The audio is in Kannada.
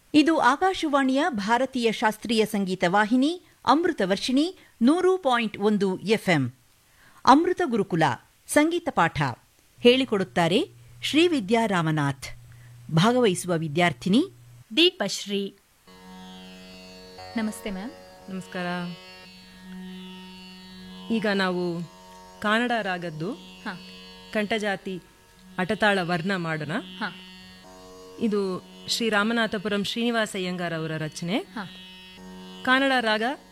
ಇದು ಆಕಾಶವಾಣಿಯ ಭಾರತೀಯ ಶಾಸ್ತ್ರೀಯ ಸಂಗೀತ ವಾಹಿನಿ ಅಮೃತ ವರ್ಷಿಣಿ ನೂರು ಪಾಯಿಂಟ್ ಒಂದು ಎಫ್ಎಂ ಅಮೃತ ಗುರುಕುಲ ಸಂಗೀತ ಪಾಠ ಹೇಳಿಕೊಡುತ್ತಾರೆ ಶ್ರೀವಿದ್ಯಾ ರಾಮನಾಥ್ ಭಾಗವಹಿಸುವ ವಿದ್ಯಾರ್ಥಿನಿ ದೀಪಶ್ರೀ ನಮಸ್ತೆ ಮ್ಯಾಮ್ ನಮಸ್ಕಾರ ಈಗ ನಾವು ಕನ್ನಡ ರಾಗದ್ದು ಹಾ ಕಂಠಜಾತಿ ಅಟತಾಳ ವರ್ಣ ಮಾಡೋಣ ಹಾ ಇದು ಶ್ರೀ ರಾಮನಾಥಪುರಂ ಶ್ರೀನಿವಾಸ ಅಯ್ಯಂಗಾರ್ ಅವರ ರಚನೆ ಹಾ ಕನ್ನಡ ರಾಗ